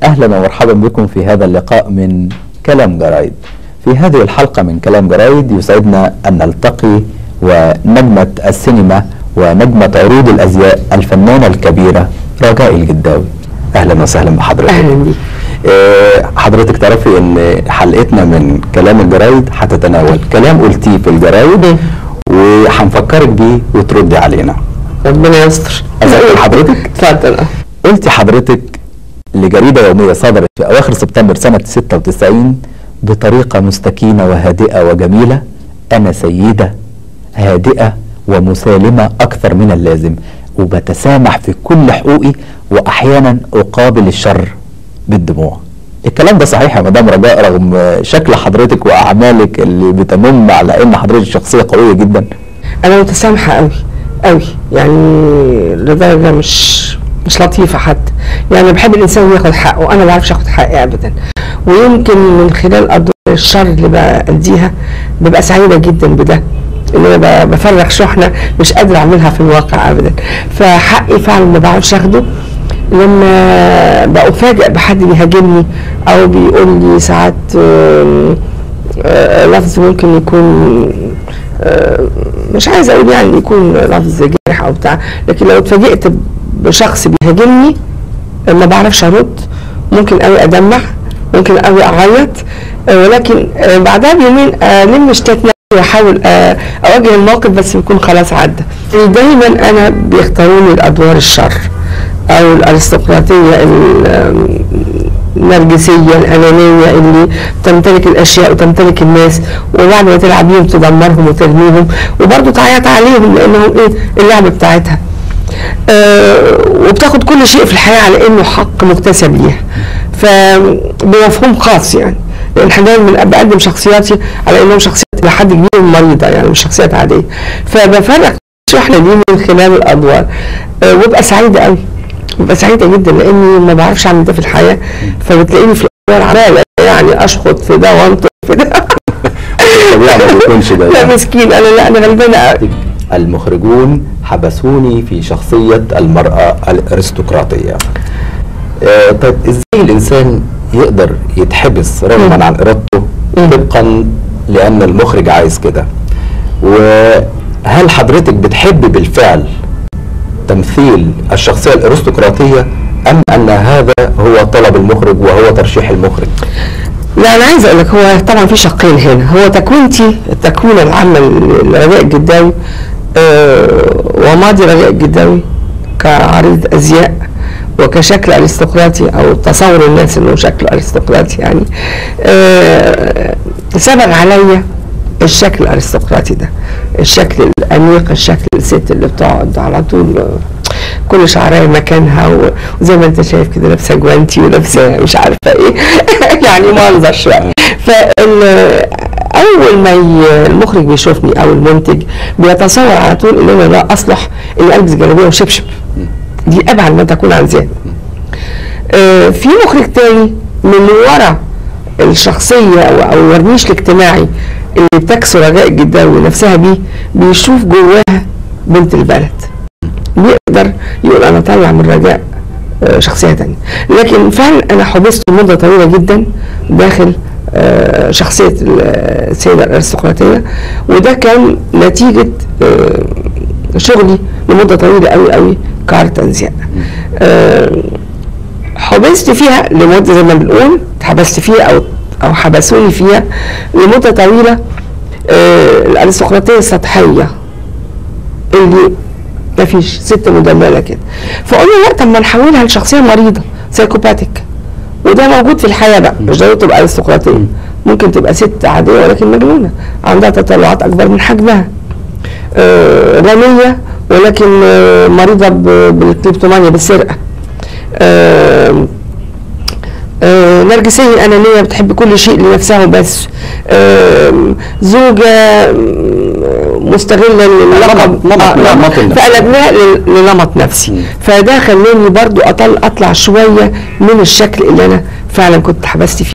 اهلا ومرحبا بكم في هذا اللقاء من كلام جرايد. في هذه الحلقه من كلام جرايد يسعدنا ان نلتقي ونجمه السينما ونجمه عروض الازياء الفنانه الكبيره رجاء الجداوي. اهلا وسهلا بحضرتك. اهلا بيك آه، حضرتك تعرفي ان حلقتنا من كلام الجرايد هتتناول كلام قلتيه في الجرايد وهنفكرك بيه وتردي علينا. ربنا يستر أذكر حضرتك؟ اتفضل قلت حضرتك لجريدة يومية صدرت في أواخر سبتمبر سنة 96 بطريقة مستكينة وهادئة وجميلة أنا سيدة هادئة ومسالمة أكثر من اللازم وبتسامح في كل حقوقي وأحيانا أقابل الشر بالدموع الكلام ده صحيح يا مدام رجاء رغم شكل حضرتك وأعمالك اللي بتنم على إن حضرتك شخصية قوية جدا انا متسامحه قوي قوي يعني لدرجه مش مش لطيفه حتى يعني بحب الانسان ياخد حقه وانا ما بعرفش اخد حقي ابدا ويمكن من خلال ادوار الشر اللي بأديها ببقى سعيده جدا بده ان انا ب- بفرغ شحنه مش قادره اعملها في الواقع ابدا فحقي فعلا ما بعرفش اخده لما بأفاجئ بحد بيهاجمني او بيقول لي ساعات آم، آه، لفظ ممكن يكون آه، مش عايزه اقول يعني يكون لفظ جارح او بتاع لكن لو اتفاجئت بشخص بيهاجمني آه، ما بعرفش ارد ممكن قوي ادمع ممكن قوي اعيط آه، ولكن آه، بعدها بيومين الم اشتات نفسي واحاول آه، اواجه الموقف بس بيكون خلاص عدى دايما انا بيختاروني الادوار الشر او الارستقراطيه ال- النرجسيه الانانيه اللي تمتلك الاشياء وتمتلك الناس وبعد ما تلعب بيهم تدمرهم وترميهم وبرضه تعيط عليهم لانهم ايه اللعبه بتاعتها آه وبتاخد كل شيء في الحياه على انه حق مكتسب ليها فبمفهوم خاص يعني لان احنا دايما بقدم شخصياتي على انهم شخصيات الى حد كبير مريضه يعني مش شخصيات عاديه فبفرق الشحنه دي من خلال الادوار آه وابقى سعيده قوي ببقى سعيده جدا لاني ما بعرفش اعمل ده في الحياه فبتلاقيني في الادوار عماله يعني اشخط في ده وانطق في ده الطبيعة ما بيكونش ده لا مسكين انا لا انا غلبانه قوي المخرجون حبسوني في شخصية المرأة الأرستقراطية آه طيب إزاي الإنسان يقدر يتحبس رغما عن إرادته مم. طبقا لأن المخرج عايز كده وهل حضرتك بتحب بالفعل تمثيل الشخصية الأرستقراطية أم أن هذا هو طلب المخرج وهو ترشيح المخرج لا انا عايزه اقول لك هو طبعا في شقين هنا هو تكوينتي التكوين العامه لرجاء الجداوي آه وماضي رجاء الجداوي كعريض ازياء وكشكل ارستقراطي او تصور الناس انه شكل ارستقراطي يعني آه سبق عليا الشكل الارستقراطي ده الشكل الانيق الشكل الست اللي بتقعد على طول آه، كل شعرها مكانها و- وزي ما انت شايف كده لابسه جوانتي ولابسه مش عارفه ايه يعني منظر شويه فال اول ما ي- المخرج بيشوفني او المنتج بيتصور على طول ان انا لا اصلح اني البس جلابيه وشبشب دي ابعد ما تكون عن ذهني آه، في مخرج تاني من ورا الشخصية أو, أو الورنيش الاجتماعي اللي بتكسر رجاء الجداوي نفسها بيه بيشوف جواها بنت البلد بيقدر يقول أنا طالع من رجاء آه، شخصية تانية لكن فعلا أنا حبست مدة طويلة جدا داخل آه، شخصية ال- السيدة الأرستقراطية وده كان نتيجة آه، شغلي لمدة طويلة قوي قوي كعرض أزياء آه، حبست فيها لمدة زي ما بنقول اتحبست فيها أو أو حبسوني فيها لمدة طويلة آه، الأرستقراطية السطحية اللي ما فيش ست مدمرة كده فقلنا لا طب ما نحولها لشخصية مريضة سايكوباتيك وده موجود في الحياة بقى مش ضروري تبقى أرستقراطية ممكن تبقى ست عادية ولكن مجنونة عندها تطلعات أكبر من حجمها آه، غنية ولكن آه، مريضة ب- بالكليبتومانيا بالسرقة آه، آه، نرجسية أنانية بتحب كل شيء لنفسها وبس آم، زوجة آم، مستغلة للقب نمط- آه، نمط النفس. فقلبناها لل- لنمط نفسي مم. فده خلاني برضو أطل أطلع شوية من الشكل اللي أنا فعلا كنت حبست فيه